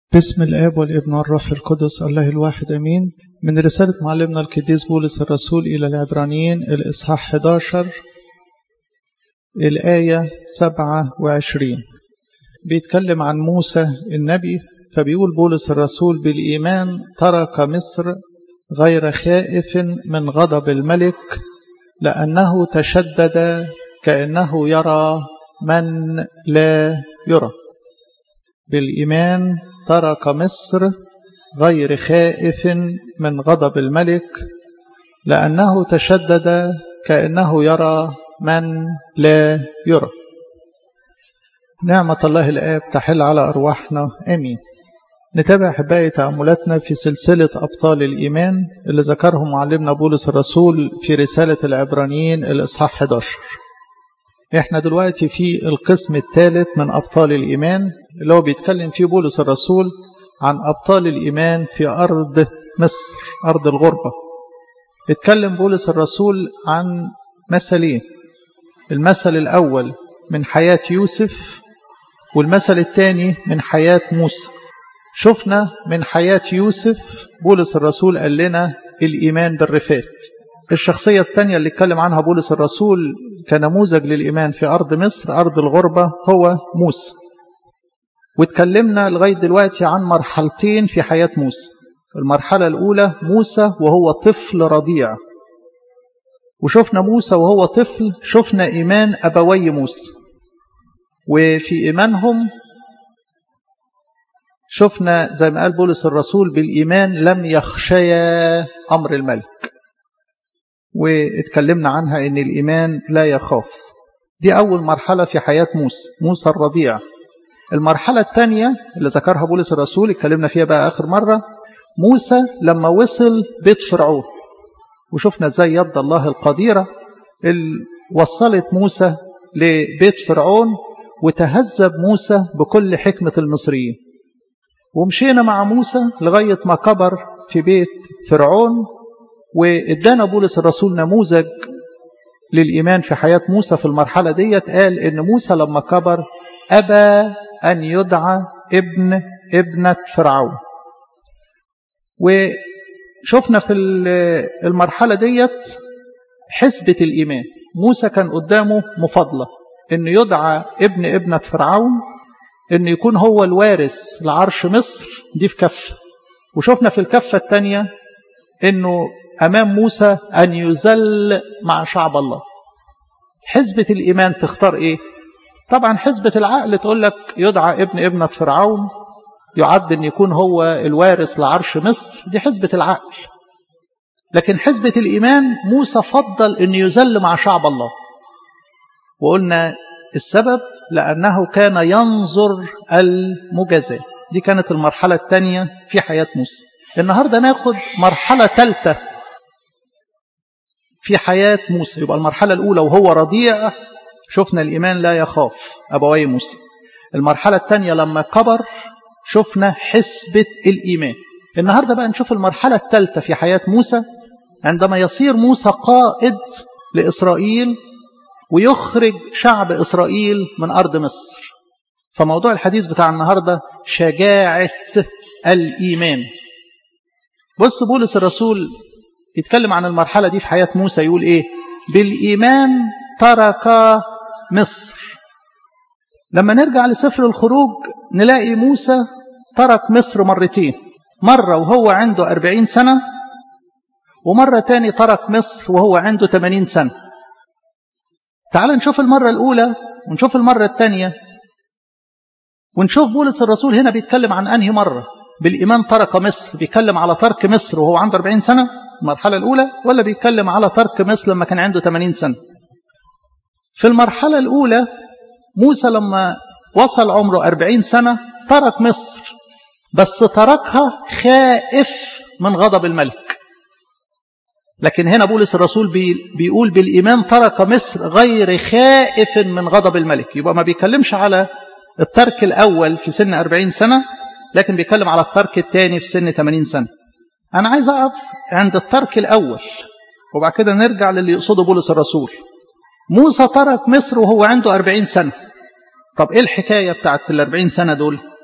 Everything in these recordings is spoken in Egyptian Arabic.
بسم الآب والابن والروح القدس الله الواحد أمين من رسالة معلمنا القديس بولس الرسول إلى العبرانيين الإصحاح 11 الآية 27 بيتكلم عن موسى النبي فبيقول بولس الرسول بالإيمان ترك مصر غير خائف من غضب الملك لأنه تشدد كأنه يرى من لا يرى بالإيمان ترك مصر غير خائف من غضب الملك لأنه تشدد كأنه يرى من لا يرى نعمة الله الآب تحل على أرواحنا آمين نتابع أحبائي تأملاتنا في سلسلة أبطال الإيمان اللي ذكرهم معلمنا بولس الرسول في رسالة العبرانيين الإصحاح 11 احنا دلوقتي في القسم الثالث من أبطال الإيمان اللي هو بيتكلم فيه بولس الرسول عن أبطال الإيمان في أرض مصر أرض الغربة اتكلم بولس الرسول عن مثلين المثل الأول من حياة يوسف والمثل الثاني من حياة موسى شفنا من حياة يوسف بولس الرسول قال لنا الإيمان بالرفات الشخصية الثانية اللي اتكلم عنها بولس الرسول كنموذج للإيمان في أرض مصر أرض الغربة هو موسى واتكلمنا لغاية دلوقتي عن مرحلتين في حياة موسى المرحلة الأولى موسى وهو طفل رضيع وشفنا موسى وهو طفل شفنا إيمان أبوي موسى وفي إيمانهم شفنا زي ما قال بولس الرسول بالإيمان لم يخشيا أمر الملك واتكلمنا عنها ان الايمان لا يخاف دي اول مرحله في حياه موسى موسى الرضيع المرحله الثانيه اللي ذكرها بولس الرسول اتكلمنا فيها بقى اخر مره موسى لما وصل بيت فرعون وشفنا ازاي يد الله القديره اللي وصلت موسى لبيت فرعون وتهذب موسى بكل حكمه المصريين ومشينا مع موسى لغايه ما كبر في بيت فرعون وادانا بولس الرسول نموذج للإيمان في حياة موسى في المرحلة ديت قال إن موسى لما كبر أبى أن يدعى ابن ابنة فرعون وشفنا في المرحلة ديت حسبة الإيمان موسى كان قدامه مفاضلة إن يدعى ابن ابنة فرعون إن يكون هو الوارث لعرش مصر دي في كفة وشفنا في الكفة الثانية إنه أمام موسى أن يذل مع شعب الله حزبة الإيمان تختار إيه طبعا حزبة العقل تقول لك يدعى ابن ابنة فرعون يعد أن يكون هو الوارث لعرش مصر دي حزبة العقل لكن حزبة الإيمان موسى فضل أن يذل مع شعب الله وقلنا السبب لأنه كان ينظر المجازاة دي كانت المرحلة الثانية في حياة موسى النهاردة ناخد مرحلة ثالثة في حياة موسى يبقى المرحلة الأولى وهو رضيع شفنا الإيمان لا يخاف أبوي موسى المرحلة الثانية لما كبر شفنا حسبة الإيمان النهاردة بقى نشوف المرحلة الثالثة في حياة موسى عندما يصير موسى قائد لإسرائيل ويخرج شعب إسرائيل من أرض مصر فموضوع الحديث بتاع النهاردة شجاعة الإيمان بص بولس الرسول يتكلم عن المرحلة دي في حياة موسى يقول إيه بالإيمان ترك مصر لما نرجع لسفر الخروج نلاقي موسى ترك مصر مرتين مرة وهو عنده أربعين سنة ومرة تاني ترك مصر وهو عنده ثمانين سنة تعال نشوف المرة الأولى ونشوف المرة الثانية ونشوف بولس الرسول هنا بيتكلم عن أنهي مرة بالإيمان ترك مصر بيتكلم على ترك مصر وهو عنده 40 سنة المرحلة الأولى ولا بيتكلم على ترك مصر لما كان عنده 80 سنة في المرحلة الأولى موسى لما وصل عمره 40 سنة ترك مصر بس تركها خائف من غضب الملك لكن هنا بولس الرسول بيقول بالإيمان ترك مصر غير خائف من غضب الملك يبقى ما بيتكلمش على الترك الأول في سن 40 سنة لكن بيتكلم على الترك الثاني في سن 80 سنة أنا عايز أقف عند الترك الأول وبعد كده نرجع للي يقصده بولس الرسول موسى ترك مصر وهو عنده 40 سنة طب إيه الحكاية بتاعت ال 40 سنة دول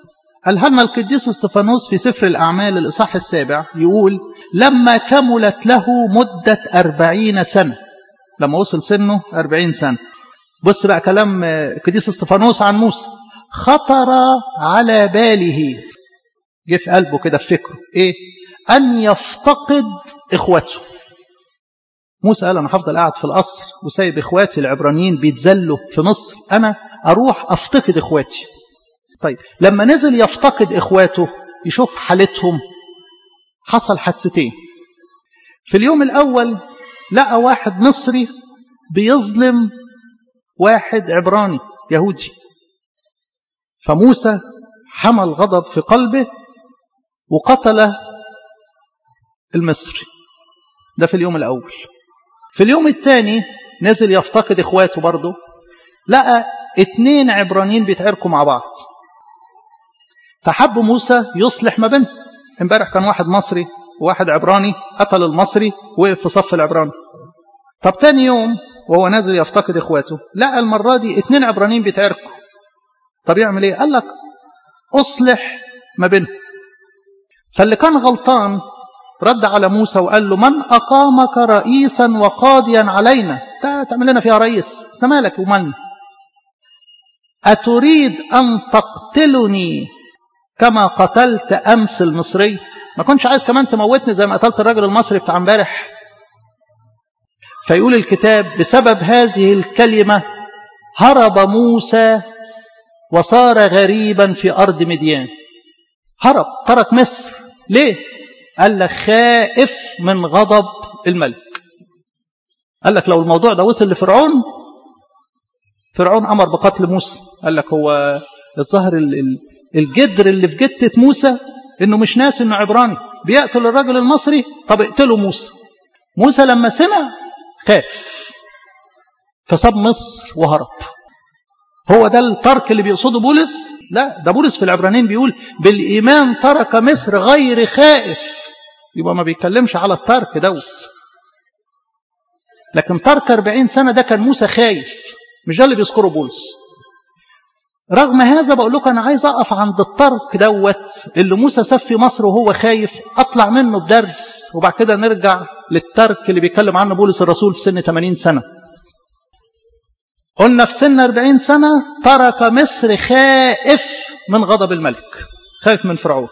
قالها لنا القديس استفانوس في سفر الأعمال الإصحاح السابع يقول لما كملت له مدة أربعين سنة لما وصل سنه أربعين سنة بص بقى كلام القديس استفانوس عن موسى خطر على باله جه في قلبه كده في فكره ايه ان يفتقد اخوته موسى قال انا هفضل قاعد في القصر وسايب اخواتي العبرانيين بيتذلوا في مصر انا اروح افتقد اخواتي طيب لما نزل يفتقد اخواته يشوف حالتهم حصل حادثتين في اليوم الاول لقى واحد مصري بيظلم واحد عبراني يهودي فموسى حمل غضب في قلبه وقتل المصري ده في اليوم الأول في اليوم الثاني نزل يفتقد إخواته برضه لقى اتنين عبرانيين بيتعاركوا مع بعض فحب موسى يصلح ما بينهم امبارح كان واحد مصري وواحد عبراني قتل المصري وقف في صف العبراني طب تاني يوم وهو نازل يفتقد اخواته لقى المرة دي اتنين عبرانيين بيتعاركوا طب يعمل ايه قال لك اصلح ما بينهم فاللي كان غلطان رد على موسى وقال له من أقامك رئيسا وقاضيا علينا تعمل لنا فيها رئيس انت مالك ومن أتريد أن تقتلني كما قتلت أمس المصري ما كنتش عايز كمان تموتني زي ما قتلت الراجل المصري بتاع امبارح فيقول الكتاب بسبب هذه الكلمة هرب موسى وصار غريبا في أرض مديان هرب ترك مصر ليه قال لك خائف من غضب الملك قال لك لو الموضوع ده وصل لفرعون فرعون أمر بقتل موسى قال لك هو الظاهر الجدر اللي في جتة موسى انه مش ناس انه عبراني بيقتل الراجل المصري طب اقتلوا موسى موسى لما سمع خاف فساب مصر وهرب هو ده الترك اللي بيقصده بولس لا ده بولس في العبرانيين بيقول بالإيمان ترك مصر غير خائف يبقى ما بيتكلمش على الترك دوت لكن ترك 40 سنة ده كان موسى خايف مش ده اللي بيذكره بولس رغم هذا بقول لكم أنا عايز أقف عند الترك دوت اللي موسى ساب في مصر وهو خايف أطلع منه بدرس وبعد كده نرجع للترك اللي بيتكلم عنه بولس الرسول في سن 80 سنة قلنا في سن 40 سنة ترك مصر خائف من غضب الملك خايف من فرعون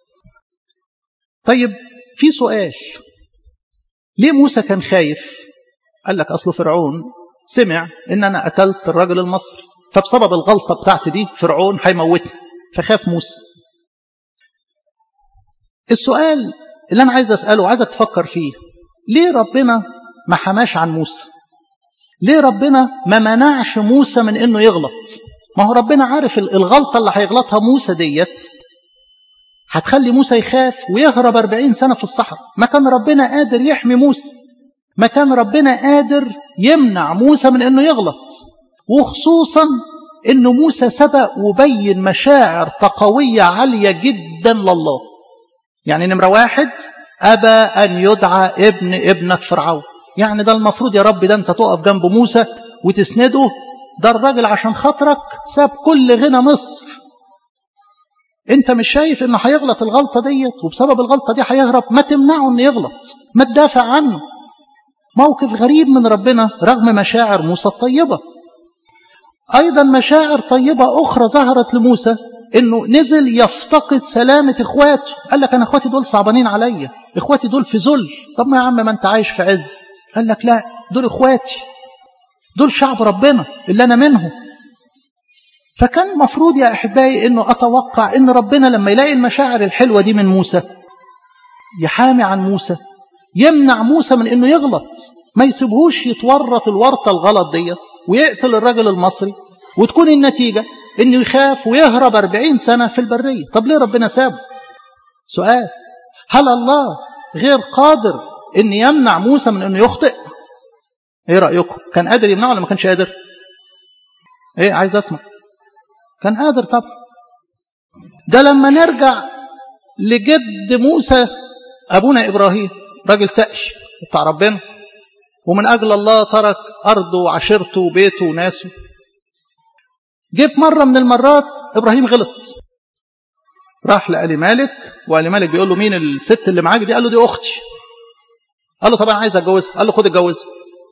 طيب في سؤال ليه موسى كان خايف قال لك أصله فرعون سمع إن أنا قتلت الراجل المصري فبسبب الغلطة بتاعتي دي فرعون هيموتني فخاف موسى السؤال اللي أنا عايز أسأله وعايزك تفكر فيه ليه ربنا ما حماش عن موسى ليه ربنا ما منعش موسى من انه يغلط ما هو ربنا عارف الغلطة اللي هيغلطها موسى ديت هتخلي موسى يخاف ويهرب 40 سنة في الصحراء ما كان ربنا قادر يحمي موسى ما كان ربنا قادر يمنع موسى من انه يغلط وخصوصا ان موسى سبق وبين مشاعر تقوية عالية جدا لله يعني نمرة واحد أبى أن يدعى ابن ابنة فرعون يعني ده المفروض يا رب ده انت تقف جنب موسى وتسنده ده الراجل عشان خاطرك ساب كل غنى مصر انت مش شايف انه هيغلط الغلطة ديت وبسبب الغلطة دي هيهرب ما تمنعه انه يغلط ما تدافع عنه موقف غريب من ربنا رغم مشاعر موسى الطيبة ايضا مشاعر طيبة اخرى ظهرت لموسى انه نزل يفتقد سلامة اخواته قال لك انا اخواتي دول صعبانين عليا اخواتي دول في ذل طب ما يا عم ما انت عايش في عز قال لك لا دول اخواتي دول شعب ربنا اللي انا منهم فكان مفروض يا احبائي انه اتوقع ان ربنا لما يلاقي المشاعر الحلوه دي من موسى يحامي عن موسى يمنع موسى من انه يغلط ما يسيبهوش يتورط الورطه الغلط ديت ويقتل الراجل المصري وتكون النتيجه انه يخاف ويهرب 40 سنه في البريه طب ليه ربنا سابه سؤال هل الله غير قادر ان يمنع موسى من انه يخطئ ايه رايكم كان قادر يمنعه ولا ما كانش قادر ايه عايز اسمع كان قادر طبعا ده لما نرجع لجد موسى ابونا ابراهيم راجل تقي بتاع ربنا ومن اجل الله ترك ارضه وعشيرته وبيته وناسه جه في مره من المرات ابراهيم غلط راح لألي مالك وألي مالك بيقول له مين الست اللي معاك دي قال له دي أختي قال له طبعا عايز أتجوزها قال له خد اتجوزها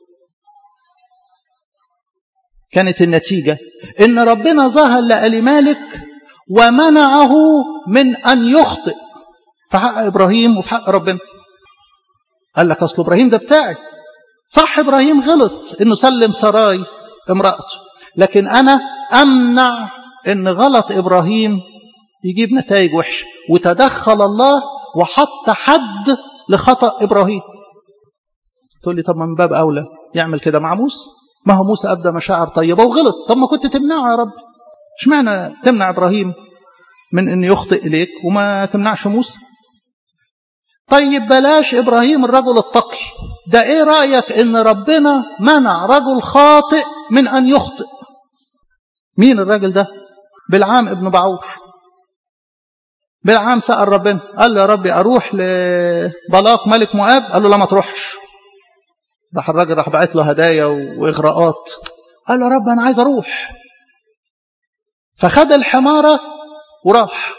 كانت النتيجة إن ربنا ظهر لألي مالك ومنعه من أن يخطئ في حق إبراهيم وفي حق ربنا قال لك أصل إبراهيم ده بتاعي صح إبراهيم غلط إنه سلم سراي امرأته لكن أنا أمنع إن غلط إبراهيم يجيب نتائج وحشة وتدخل الله وحط حد لخطأ إبراهيم تقول لي طب من باب أولى يعمل كده مع موسى ما هو موسى أبدى مشاعر طيبة وغلط طب ما كنت تمنعه يا رب اشمعنى تمنع إبراهيم من أن يخطئ إليك وما تمنعش موسى طيب بلاش إبراهيم الرجل التقي ده إيه رأيك إن ربنا منع رجل خاطئ من أن يخطئ مين الراجل ده بالعام ابن بعور بالعام سأل ربنا قال له يا ربي أروح لبلاق ملك مؤاب قال له لا ما تروحش راح الراجل راح بعت له هدايا وإغراءات قال له يا رب أنا عايز أروح فخد الحمارة وراح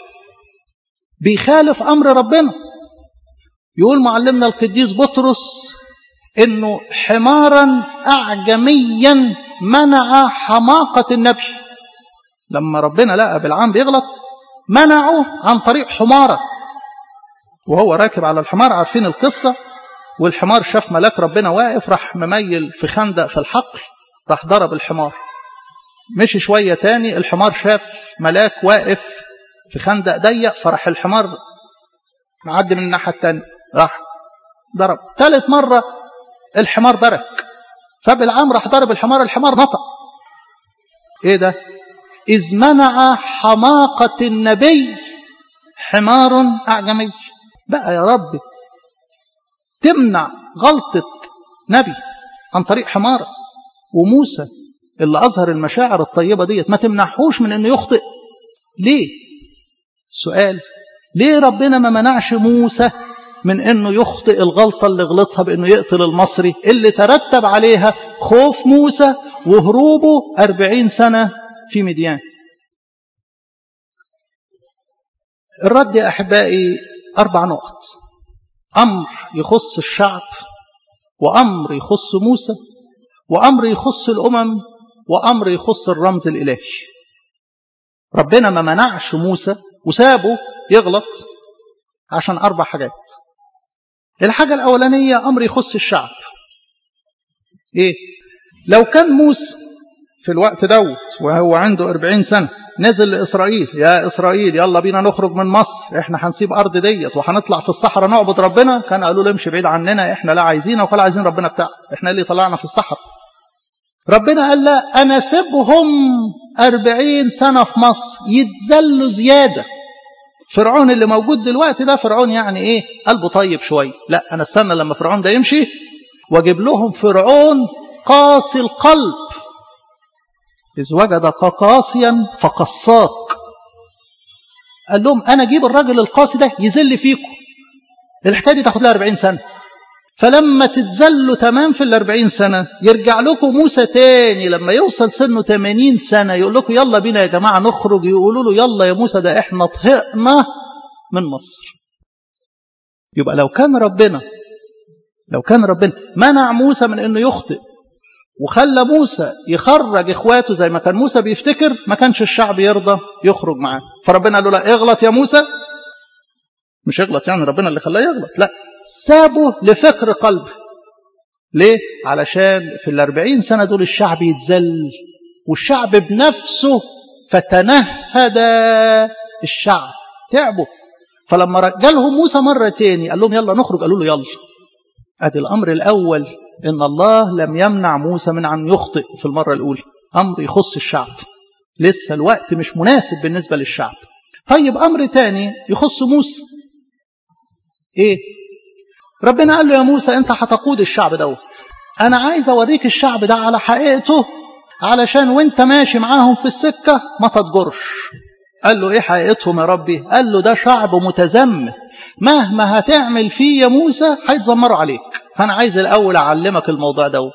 بيخالف أمر ربنا يقول معلمنا القديس بطرس انه حمارا اعجميا منع حماقة النبي لما ربنا لقى بالعام بيغلط منعه عن طريق حمارة وهو راكب على الحمار عارفين القصة والحمار شاف ملاك ربنا واقف راح مميل في خندق في الحقل راح ضرب الحمار مشي شوية تاني الحمار شاف ملاك واقف في خندق ضيق فراح الحمار معدي من الناحية التانية راح ضرب ثالث مرة الحمار برك فبالعام راح ضرب الحمار الحمار نطق ايه ده إذ منع حماقة النبي حمار أعجمي بقى يا رب تمنع غلطة نبي عن طريق حمارة وموسى اللي أظهر المشاعر الطيبة ديت ما تمنعهوش من أنه يخطئ ليه السؤال ليه ربنا ما منعش موسى من أنه يخطئ الغلطة اللي غلطها بأنه يقتل المصري اللي ترتب عليها خوف موسى وهروبه أربعين سنة في مديان الرد يا أحبائي أربع نقط أمر يخص الشعب وأمر يخص موسى وأمر يخص الأمم وأمر يخص الرمز الإلهي ربنا ما منعش موسى وسابه يغلط عشان أربع حاجات الحاجة الأولانية أمر يخص الشعب إيه لو كان موسى في الوقت دوت وهو عنده أربعين سنة نزل لإسرائيل يا إسرائيل يلا بينا نخرج من مصر إحنا هنسيب أرض ديت وهنطلع في الصحراء نعبد ربنا كان قالوا له امشي بعيد عننا إحنا لا عايزينك ولا عايزين ربنا بتاعك إحنا اللي طلعنا في الصحراء ربنا قال لا أنا سيبهم أربعين سنة في مصر يتذلوا زيادة فرعون اللي موجود دلوقتي ده فرعون يعني إيه قلبه طيب شوية لا أنا استنى لما فرعون ده يمشي واجيب لهم فرعون قاسي القلب إذ وجدك قاسيا فقصاك قال لهم أنا أجيب الراجل القاسي ده يذل فيكم الحكاية دي تاخد لها 40 سنة فلما تتذلوا تمام في الأربعين سنة يرجع لكم موسى تاني لما يوصل سنه 80 سنة يقول لكم يلا بينا يا جماعة نخرج يقولوا له يلا يا موسى ده احنا طهقنا من مصر يبقى لو كان ربنا لو كان ربنا منع موسى من انه يخطئ وخلى موسى يخرج اخواته زي ما كان موسى بيفتكر ما كانش الشعب يرضى يخرج معاه فربنا قال له لا اغلط يا موسى مش اغلط يعني ربنا اللي خلاه يغلط لا سابه لفكر قلبه ليه علشان في الاربعين سنة دول الشعب يتذل والشعب بنفسه فتنهد الشعب تعبوا فلما رجلهم موسى مرة تاني قال لهم يلا نخرج قالوا له يلا ادي الامر الاول ان الله لم يمنع موسى من ان يخطئ في المرة الاولى امر يخص الشعب لسه الوقت مش مناسب بالنسبة للشعب طيب امر تاني يخص موسى ايه ربنا قال له يا موسى انت هتقود الشعب دوت انا عايز اوريك الشعب ده على حقيقته علشان وانت ماشي معاهم في السكة ما تتجرش قال له ايه حقيقتهم يا ربي قال له ده شعب متزمت مهما هتعمل فيه يا موسى هيتذمروا عليك فانا عايز الاول اعلمك الموضوع دوت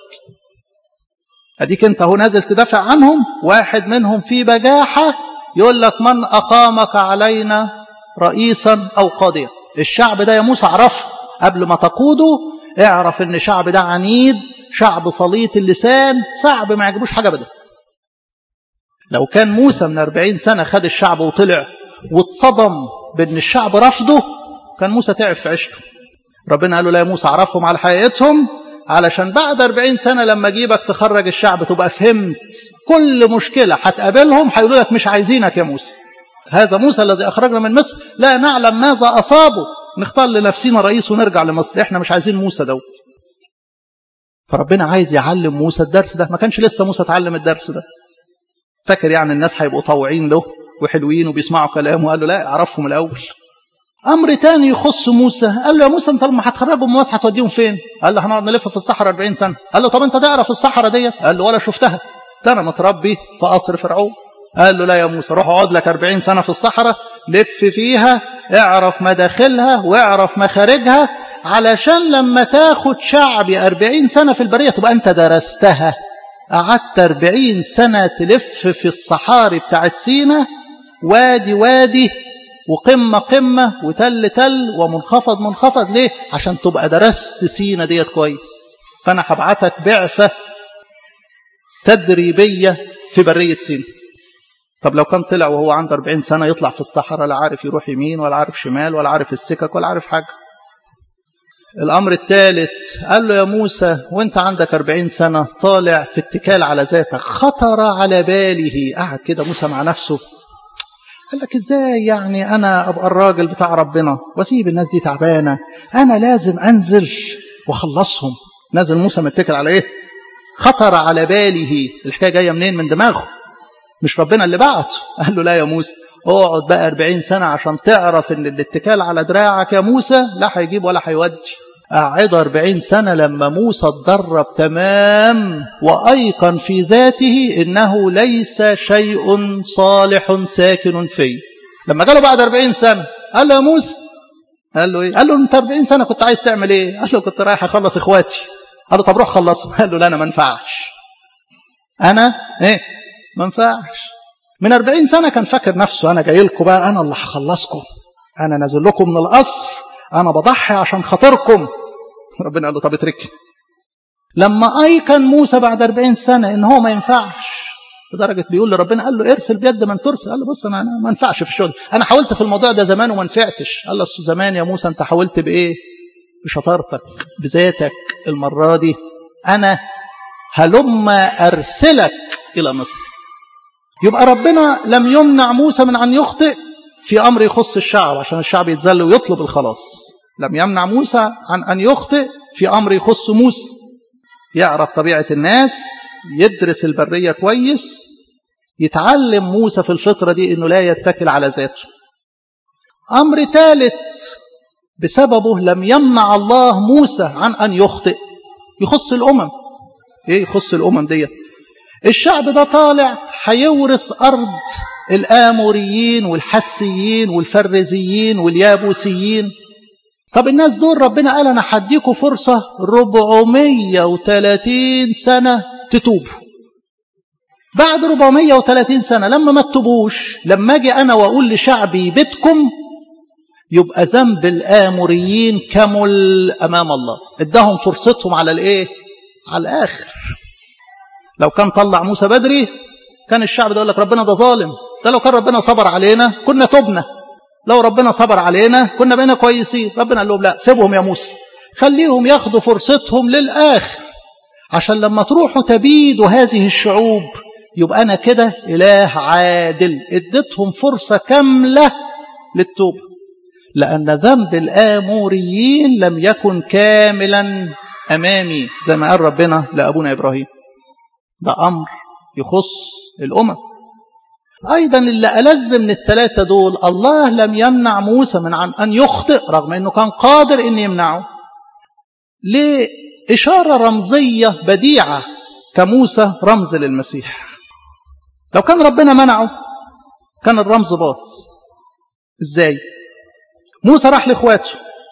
اديك انت هو نازل تدافع عنهم واحد منهم في بجاحة يقول لك من اقامك علينا رئيسا أو قاضيا الشعب ده يا موسى اعرفه قبل ما تقوده اعرف ان الشعب ده عنيد شعب صليط اللسان صعب ما يعجبوش حاجة ابدا لو كان موسى من أربعين سنة خد الشعب وطلع واتصدم بأن الشعب رفضه كان موسى تعب في عيشته ربنا قال له لا يا موسى عرفهم على حقيقتهم علشان بعد أربعين سنة لما أجيبك تخرج الشعب تبقى فهمت كل مشكلة هتقابلهم هيقولوا لك مش عايزينك يا موسى هذا موسى الذي أخرجنا من مصر لا نعلم ماذا أصابه نختار لنفسنا رئيس ونرجع لمصر احنا مش عايزين موسى دوت فربنا عايز يعلم موسى الدرس ده ما كانش لسه موسى اتعلم الدرس ده فاكر يعني الناس هيبقوا طوعين له وحلوين وبيسمعوا كلامه قال له لا اعرفهم الاول امر تاني يخص موسى قال له يا موسى انت لما هتخرجهم من مصر هتوديهم فين قال له هنقعد نلف في الصحراء 40 سنه قال له طب انت تعرف الصحراء ديت قال له ولا شفتها ده انا متربي في قصر فرعون قال له لا يا موسى روح اقعد لك 40 سنه في الصحراء لف فيها اعرف مداخلها واعرف مخارجها علشان لما تاخد شعبي 40 سنه في البريه تبقى انت درستها قعدت 40 سنه تلف في الصحاري بتاعت سينا وادي وادي وقمة قمة وتل تل ومنخفض منخفض ليه عشان تبقى درست سينا ديت كويس فأنا هبعتك بعثة تدريبية في برية سينا طب لو كان طلع وهو عنده 40 سنة يطلع في الصحراء لا عارف يروح يمين ولا عارف شمال ولا عارف السكك ولا عارف حاجة الأمر الثالث قال له يا موسى وانت عندك 40 سنة طالع في اتكال على ذاتك خطر على باله قعد كده موسى مع نفسه قال لك ازاي يعني انا ابقى الراجل بتاع ربنا واسيب الناس دي تعبانه انا لازم انزل واخلصهم نازل موسى متكل على ايه خطر على باله الحكايه جايه منين من دماغه مش ربنا اللي بعته قال له لا يا موسى اقعد بقى 40 سنه عشان تعرف ان الاتكال على دراعك يا موسى لا هيجيب ولا هيودي قعد 40 سنة لما موسى اتدرب تمام وأيقن في ذاته إنه ليس شيء صالح ساكن فيه لما قاله بعد 40 سنة قال له يا موسى قال له ايه قال له انت 40 سنة كنت عايز تعمل ايه قال له كنت رايح اخلص اخواتي قال له طب روح خلصهم قال له لا انا ما ينفعش انا ايه ما ينفعش من 40 سنة كان فاكر نفسه انا جاي لكم بقى انا اللي هخلصكم انا نازل لكم من القصر انا بضحي عشان خاطركم ربنا قال له طب اتركني لما ايقن موسى بعد 40 سنه ان هو ما ينفعش لدرجه بيقول لربنا قال له ارسل بيد من ترسل قال له بص انا ما ينفعش في الشغل انا حاولت في الموضوع ده زمان وما نفعتش قال له زمان يا موسى انت حاولت بايه بشطارتك بذاتك المره دي انا هلم ارسلك الى مصر يبقى ربنا لم يمنع موسى من ان يخطئ في امر يخص الشعب عشان الشعب يتذل ويطلب الخلاص لم يمنع موسى عن أن يخطئ في أمر يخص موسى يعرف طبيعة الناس يدرس البرية كويس يتعلم موسى في الفطرة دي أنه لا يتكل على ذاته أمر ثالث بسببه لم يمنع الله موسى عن أن يخطئ يخص الأمم إيه يخص الأمم ديت الشعب ده طالع هيورث أرض الآموريين والحسيين والفرزيين واليابوسيين طب الناس دول ربنا قال انا هديكوا فرصة 430 سنة تتوبوا بعد 430 سنة لما ما تتوبوش لما اجي انا واقول لشعبي بيتكم يبقى ذنب الآموريين كمل أمام الله اداهم فرصتهم على الايه على الآخر لو كان طلع موسى بدري كان الشعب ده يقول لك ربنا ده ظالم ده لو كان ربنا صبر علينا كنا تبنا لو ربنا صبر علينا كنا بقينا كويسين ربنا قال لهم لا سيبهم يا موسى خليهم ياخدوا فرصتهم للآخر عشان لما تروحوا تبيدوا هذه الشعوب يبقى أنا كده إله عادل اديتهم فرصة كاملة للتوبة لأن ذنب الآموريين لم يكن كاملا أمامي زي ما قال ربنا لأبونا إبراهيم ده أمر يخص الأمم أيضا اللي ألز من الثلاثة دول الله لم يمنع موسى من عن أن يخطئ رغم أنه كان قادر أن يمنعه لإشارة رمزية بديعة كموسى رمز للمسيح لو كان ربنا منعه كان الرمز باظ ازاي موسى راح لاخواته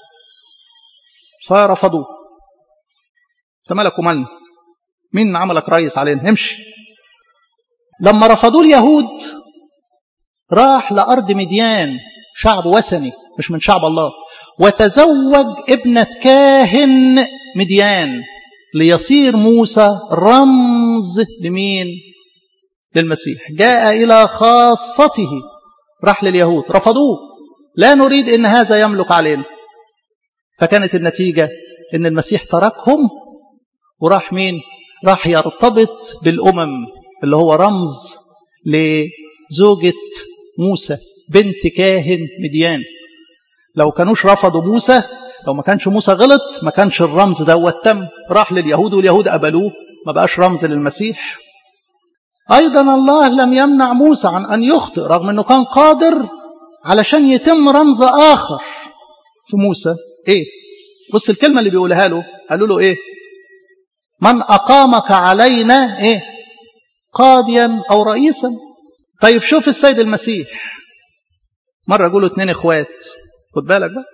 فرفضوه تملكوا مالنا مين عملك رئيس علينا امشي لما رفضوه اليهود راح لأرض مديان شعب وثني مش من شعب الله وتزوج ابنة كاهن مديان ليصير موسى رمز لمين للمسيح جاء إلى خاصته راح لليهود رفضوه لا نريد ان هذا يملك علينا فكانت النتيجة ان المسيح تركهم وراح مين راح يرتبط بالأمم اللي هو رمز لزوجة موسى بنت كاهن مديان لو كانوش رفضوا موسى لو ما كانش موسى غلط ما كانش الرمز دوت تم راح لليهود واليهود قبلوه ما بقاش رمز للمسيح أيضا الله لم يمنع موسى عن أن يخطئ رغم أنه كان قادر علشان يتم رمز آخر في موسى إيه بص الكلمة اللي بيقولها له قالوا له إيه من أقامك علينا إيه قاضيا أو رئيسا طيب شوف السيد المسيح مرة يقولوا اتنين اخوات خد بالك بقى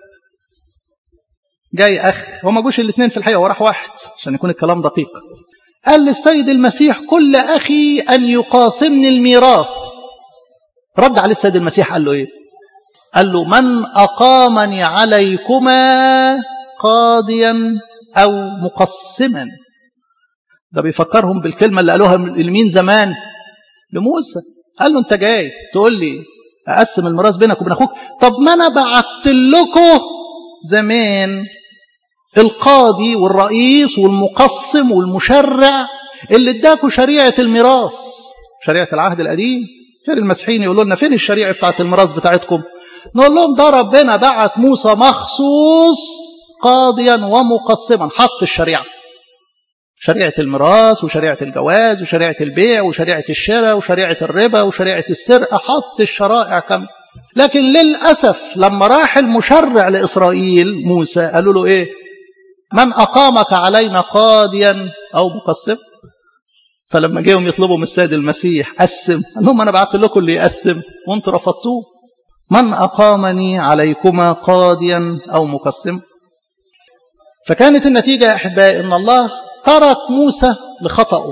جاي أخ هما جوش الاثنين في الحقيقة وراح واحد عشان يكون الكلام دقيق قال للسيد المسيح كل أخي أن يقاسمني الميراث رد عليه السيد المسيح قال له إيه قال له من أقامني عليكما قاضيا أو مقسما ده بيفكرهم بالكلمة اللي قالوها لمين زمان لموسى قال له انت جاي تقول لي اقسم الميراث بينك وبين اخوك طب ما انا بعت لكم زمان القاضي والرئيس والمقسم والمشرع اللي اداكوا شريعة الميراث شريعة العهد القديم فين المسيحيين يقولوا لنا فين الشريعة بتاعت الميراث بتاعتكم نقول لهم ده ربنا بعت موسى مخصوص قاضيا ومقسما حط الشريعة شريعة الميراث وشريعة الجواز وشريعة البيع وشريعة الشراء وشريعة الربا وشريعة السرقة حط الشرائع كم لكن للأسف لما راح المشرع لإسرائيل موسى قالوا له إيه من أقامك علينا قاضيا أو مقسم فلما جيهم يطلبوا من السيد المسيح قسم قال لهم أنا بعت لكم اللي يقسم وانتم رفضتوه من أقامني عليكما قاضيا أو مقسم فكانت النتيجة يا أحبائي أن الله ترك موسى لخطأه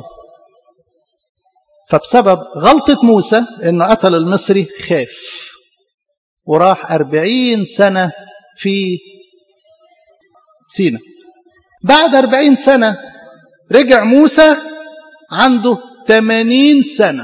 فبسبب غلطة موسى أنه قتل المصري خاف وراح أربعين سنة في سينا بعد أربعين سنة رجع موسى عنده ثمانين سنة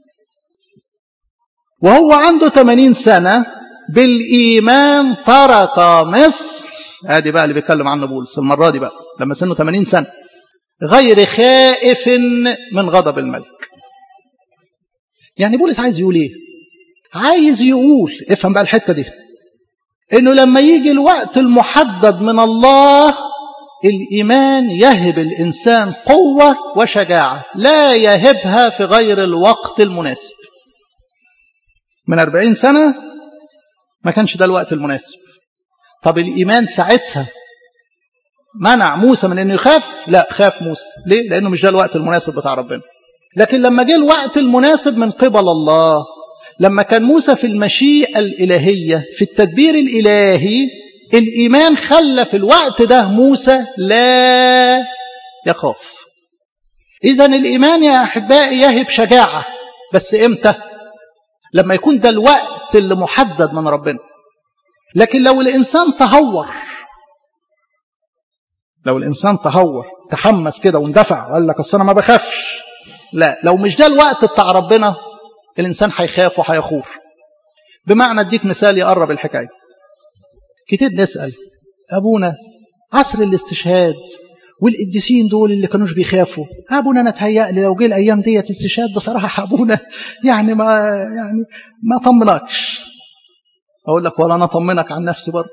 وهو عنده ثمانين سنة بالإيمان ترك مصر ادي بقى اللي بيتكلم عنه بولس المرة دي بقى لما سنه 80 سنة غير خائف من غضب الملك يعني بولس عايز يقول ايه عايز يقول افهم بقى الحتة دي انه لما يجي الوقت المحدد من الله الإيمان يهب الإنسان قوة وشجاعة لا يهبها في غير الوقت المناسب من أربعين سنة ما كانش ده الوقت المناسب طب الإيمان ساعتها منع موسى من أنه يخاف لا خاف موسى ليه؟ لأنه مش ده الوقت المناسب بتاع ربنا لكن لما جه الوقت المناسب من قبل الله لما كان موسى في المشيئة الإلهية في التدبير الإلهي الإيمان خلى في الوقت ده موسى لا يخاف إذا الإيمان يا أحبائي يهب شجاعة بس إمتى لما يكون ده الوقت اللي محدد من ربنا لكن لو الإنسان تهور لو الإنسان تهور تحمس كده واندفع وقال لك أصل أنا ما بخافش لا لو مش ده الوقت بتاع ربنا الإنسان هيخاف وهيخور بمعنى اديك مثال يقرب الحكاية كتير نسأل أبونا عصر الاستشهاد والقديسين دول اللي كانوش بيخافوا ابونا انا اتهيألي لو جه الايام ديت استشهاد بصراحه ابونا يعني ما يعني ما طمنكش اقول لك ولا انا اطمنك عن نفسي برضه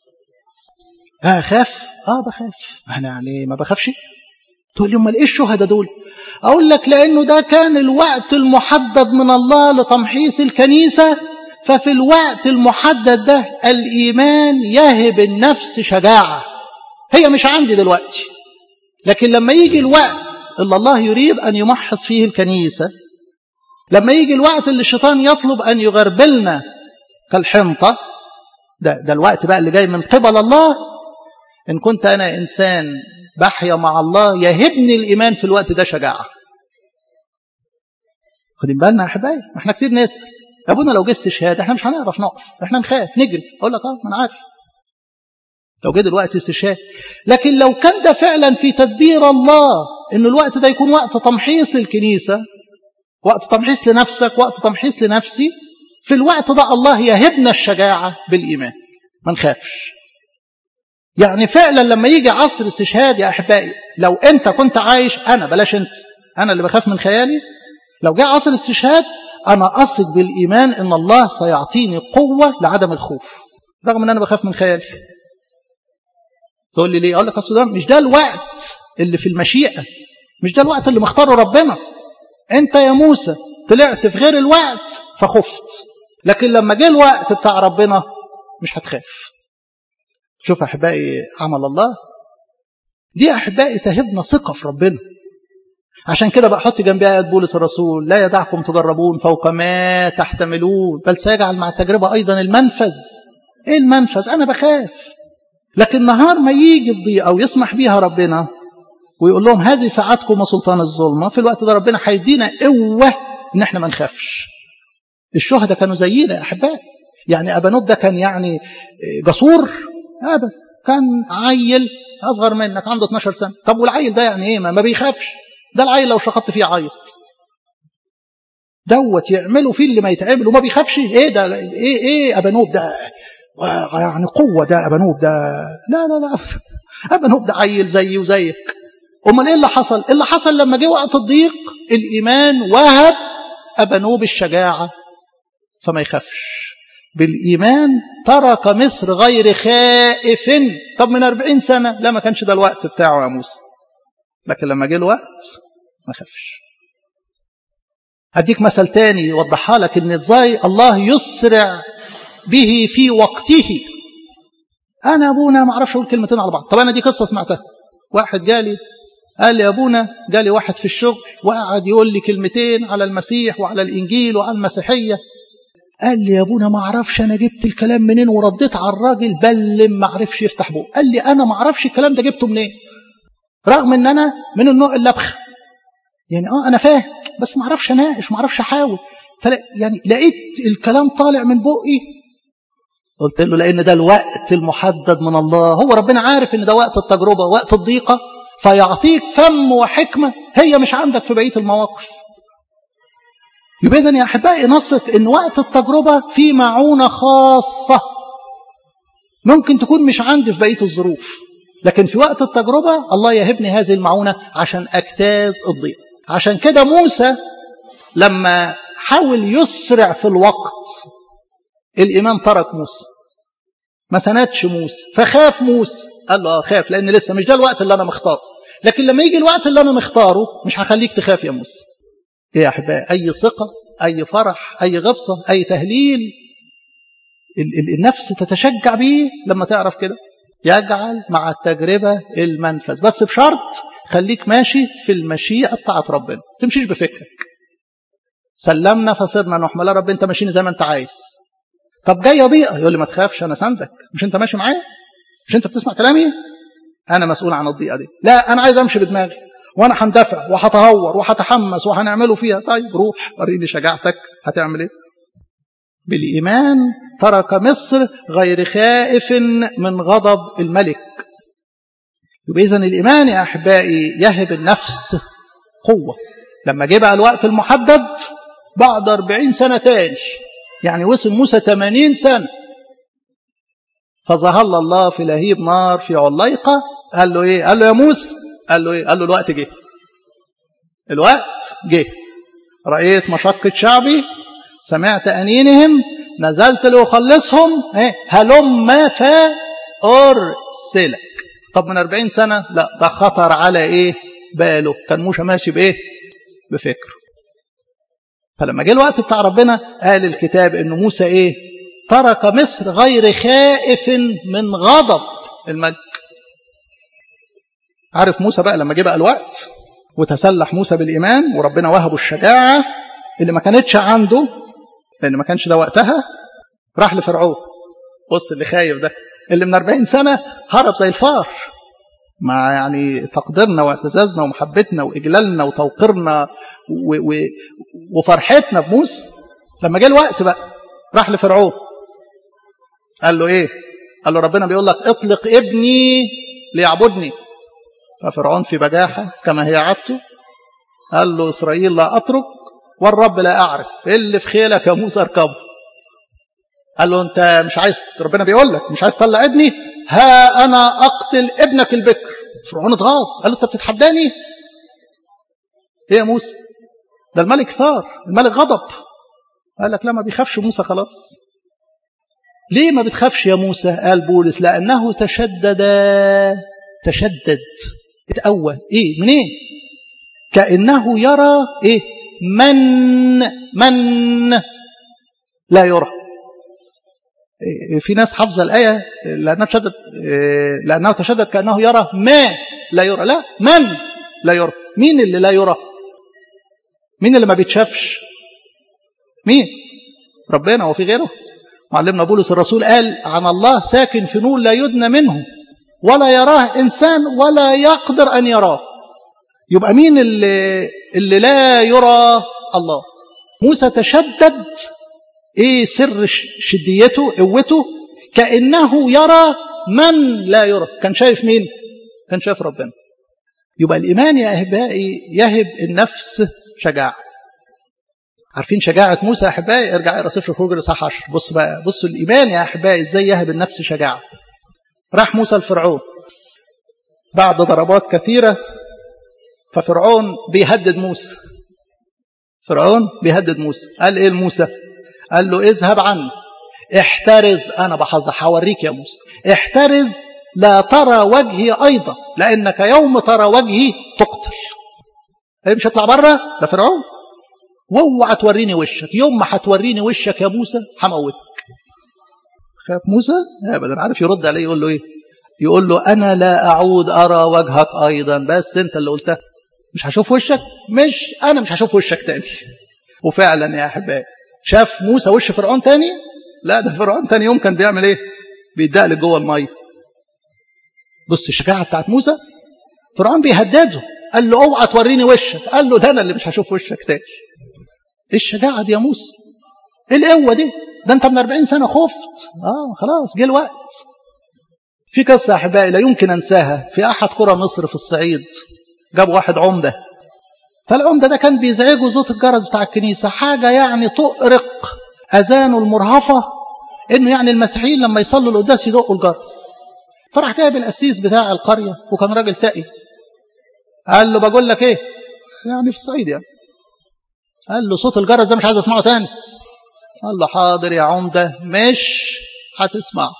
اخاف اه بخاف انا يعني ما بخافش تقول لي امال ايه الشهداء دول اقول لك لانه ده كان الوقت المحدد من الله لتمحيص الكنيسه ففي الوقت المحدد ده الايمان يهب النفس شجاعه هي مش عندي دلوقتي لكن لما يجي الوقت اللي الله يريد ان يمحص فيه الكنيسه لما يجي الوقت اللي الشيطان يطلب ان يغربلنا كالحنطه ده ده الوقت بقى اللي جاي من قبل الله ان كنت انا انسان بحيا مع الله يهبني الايمان في الوقت ده شجاعه خدين بالنا يا احبائي احنا كتير نسال يا ابونا لو جه استشهاد احنا مش هنعرف نقف احنا نخاف نجري اقول لك اه ما انا عارف لو جه دلوقتي استشهاد لكن لو كان ده فعلا في تدبير الله ان الوقت ده يكون وقت تمحيص للكنيسه وقت تمحيص لنفسك وقت تمحيص لنفسي في الوقت ده الله يهبنا الشجاعه بالايمان ما نخافش يعني فعلا لما يجي عصر استشهاد يا احبائي لو انت كنت عايش انا بلاش انت انا اللي بخاف من خيالي لو جاء عصر الاستشهاد انا اثق بالايمان ان الله سيعطيني قوه لعدم الخوف رغم ان انا بخاف من خيالي تقول لي ليه اقول لك اصل ده مش ده الوقت اللي في المشيئه مش ده الوقت اللي مختاره ربنا انت يا موسى طلعت في غير الوقت فخفت لكن لما جه الوقت بتاع ربنا مش هتخاف شوف احبائي عمل الله دي احبائي تهبنا ثقه في ربنا عشان كده بقى حط جنبها آيات بولس الرسول لا يدعكم تجربون فوق ما تحتملون بل سيجعل مع التجربة أيضا المنفذ إيه المنفذ أنا بخاف لكن نهار ما يجي الضيق أو يسمح بيها ربنا ويقول لهم هذه ساعتكم وسلطان الظلمة في الوقت ده ربنا هيدينا قوة إن احنا ما نخافش الشهداء كانوا زينا يا أحبائي يعني أبانوت ده كان يعني جسور أبدا كان عيل أصغر منك عنده 12 سنة طب والعيل ده يعني إيه ما بيخافش ده العيل لو شخطت فيه عيط دوت يعملوا فيه اللي ما يتعمل وما بيخافش ايه ده ايه ايه ابانوب ده يعني قوه ده ابانوب ده لا لا لا ابانوب ده عيل زيي وزيك امال ايه اللي حصل اللي حصل لما جه وقت الضيق الايمان وهب ابانوب الشجاعه فما يخافش بالايمان ترك مصر غير خائف طب من 40 سنه لا ما كانش ده الوقت بتاعه يا موسى لكن لما جه الوقت ما خافش هديك مثل تاني يوضحها لك ان ازاي الله يسرع به في وقته انا ابونا ما اعرفش اقول كلمتين على بعض طب انا دي قصه سمعتها واحد جالي قال لي يا ابونا جالي واحد في الشغل وقعد يقول لي كلمتين على المسيح وعلى الانجيل وعلى المسيحيه قال لي يا ابونا ما اعرفش انا جبت الكلام منين ورديت على الراجل بل ما عرفش يفتح بقه قال لي انا ما اعرفش الكلام ده جبته منين رغم ان انا من النوع اللبخ يعني اه انا فاهم بس ما اعرفش اناقش ما اعرفش احاول فلا يعني لقيت الكلام طالع من بقي قلت له لان ده الوقت المحدد من الله هو ربنا عارف ان ده وقت التجربه وقت الضيقه فيعطيك فم وحكمه هي مش عندك في بقيه المواقف يبقى اذا يا احبائي نثق ان وقت التجربه في معونه خاصه ممكن تكون مش عندي في بقيه الظروف لكن في وقت التجربة الله يهبني هذه المعونة عشان أجتاز الضيق عشان كده موسى لما حاول يسرع في الوقت الإمام ترك موسى ما سندش موسى فخاف موسى قال له اه خاف لأن لسه مش ده الوقت اللي أنا مختاره لكن لما يجي الوقت اللي أنا مختاره مش هخليك تخاف يا موسى إيه يا أحبائي أي ثقة أي فرح أي غبطة أي تهليل النفس تتشجع بيه لما تعرف كده يجعل مع التجربة المنفذ بس بشرط خليك ماشي في المشيئة بتاعت ربنا تمشيش بفكرك سلمنا فصرنا نحمل يا رب انت ماشيين زي ما انت عايز طب جايه ضيقه يقول لي ما تخافش انا سندك مش انت ماشي معايا مش انت بتسمع كلامي انا مسؤول عن الضيقه دي لا انا عايز امشي بدماغي وانا هندفع وهتهور وهتحمس وهنعمله فيها طيب روح وريني شجاعتك هتعمل ايه بالإيمان ترك مصر غير خائف من غضب الملك يبقى إذن الإيمان يا أحبائي يهب النفس قوة لما جه بقى الوقت المحدد بعد أربعين سنة تاني يعني وصل موسى 80 سنة فظهر الله في لهيب نار في عليقة قال له إيه قال له يا موسى قال له إيه قال له الوقت جه الوقت جه رأيت مشقة شعبي سمعت أنينهم نزلت لأخلصهم هلم فأرسلك طب من أربعين سنة لا ده خطر على إيه باله كان موسى ماشي بإيه بفكره فلما جه الوقت بتاع ربنا قال الكتاب إن موسى إيه ترك مصر غير خائف من غضب الملك عارف موسى بقى لما جه بقى الوقت وتسلح موسى بالإيمان وربنا وهبه الشجاعة اللي ما كانتش عنده لأن ما كانش ده وقتها راح لفرعون بص اللي خايف ده اللي من 40 سنة هرب زي الفار مع يعني تقديرنا واعتزازنا ومحبتنا وإجلالنا وتوقيرنا و و وفرحتنا بموسى لما جه الوقت بقى راح لفرعون قال له ايه قال له ربنا بيقول لك اطلق ابني ليعبدني ففرعون في بجاحة كما هي عادته قال له إسرائيل لا أترك والرب لا أعرف اللي في خيلك يا موسى اركبه قال له أنت مش عايز ربنا بيقول لك مش عايز تطلع ابني ها أنا أقتل ابنك البكر فرعون اتغاظ قال له أنت بتتحداني إيه يا موسى ده الملك ثار الملك غضب قال لك لا ما بيخافش موسى خلاص ليه ما بتخافش يا موسى قال بولس لأنه تشدد تشدد اتقوى ايه منين كأنه يرى ايه من من لا يرى إيه في ناس حافظه الآية لأنها تشدد إيه لأنه تشدد كأنه يرى ما لا يرى لا من لا يرى مين اللي لا يرى مين اللي ما بيتشافش مين ربنا وفي غيره معلمنا بولس الرسول قال عن الله ساكن في نور لا يدنى منه ولا يراه إنسان ولا يقدر أن يراه يبقى مين اللي, اللي لا يرى الله موسى تشدد ايه سر شديته قوته كأنه يرى من لا يرى كان شايف مين كان شايف ربنا يبقى الإيمان يا أحبائي يهب النفس شجاعة عارفين شجاعة موسى يا أحبائي ارجع اقرا سفر الخروج الإصحاح 10 بص بقى بصوا الإيمان يا أحبائي إزاي يهب النفس شجاعة راح موسى لفرعون بعد ضربات كثيرة ففرعون بيهدد موسى فرعون بيهدد موسى قال ايه لموسى قال له اذهب عني احترز انا بحذر هوريك يا موسى احترز لا ترى وجهي ايضا لانك يوم ترى وجهي تقتل ايه مش هطلع بره ده فرعون واوعى توريني وشك يوم ما هتوريني وشك يا موسى هموتك خاف موسى ابدا عارف يرد عليه يقول له ايه يقول له انا لا اعود ارى وجهك ايضا بس انت اللي قلتها مش هشوف وشك مش انا مش هشوف وشك تاني وفعلا يا احبائي شاف موسى وش فرعون تاني لا ده فرعون تاني يوم كان بيعمل ايه بيدقلق جوه الميه بص الشجاعه بتاعت موسى فرعون بيهدده قال له اوعى توريني وشك قال له ده انا اللي مش هشوف وشك تاني ايه الشجاعه دي يا موسى ايه القوه دي ده انت من 40 سنه خفت اه خلاص جه الوقت في قصه يا احبائي لا يمكن انساها في احد قرى مصر في الصعيد جاب واحد عمده فالعمده ده كان بيزعجه صوت الجرس بتاع الكنيسه حاجه يعني تؤرق اذانه المرهفه انه يعني المسيحيين لما يصلوا القداس يدقوا الجرس فراح جايب القسيس بتاع القريه وكان راجل تقي قال له بقول لك ايه يعني في الصعيد يعني قال له صوت الجرس ده مش عايز اسمعه تاني قال له حاضر يا عمده مش هتسمعه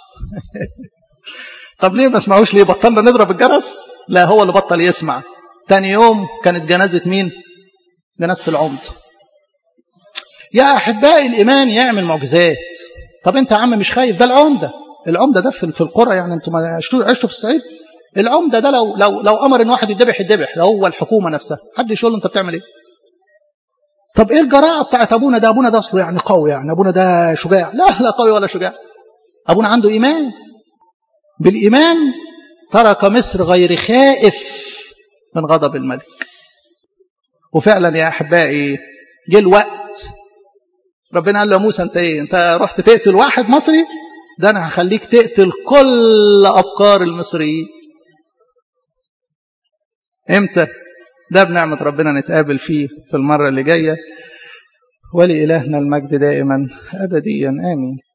طب ليه ما اسمعوش ليه بطلنا نضرب الجرس لا هو اللي بطل يسمع تاني يوم كانت جنازة مين جنازة العمد يا أحبائي الإيمان يعمل معجزات طب أنت يا عم مش خايف ده العمدة العمدة ده في القرى يعني أنتم ما عشتوا عشتوا في الصعيد العمدة ده لو لو لو أمر إن واحد يذبح يذبح ده هو الحكومة نفسها حد يقول له أنت بتعمل إيه طب إيه الجراءة بتاعت أبونا ده أبونا ده أصله يعني قوي يعني أبونا ده شجاع لا لا قوي ولا شجاع أبونا عنده إيمان بالإيمان ترك مصر غير خائف من غضب الملك وفعلا يا أحبائي جه الوقت ربنا قال له موسى انت ايه انت رحت تقتل واحد مصري ده انا هخليك تقتل كل ابكار المصريين امتى ده بنعمة ربنا نتقابل فيه في المرة اللي جاية ولإلهنا المجد دائما أبديا آمين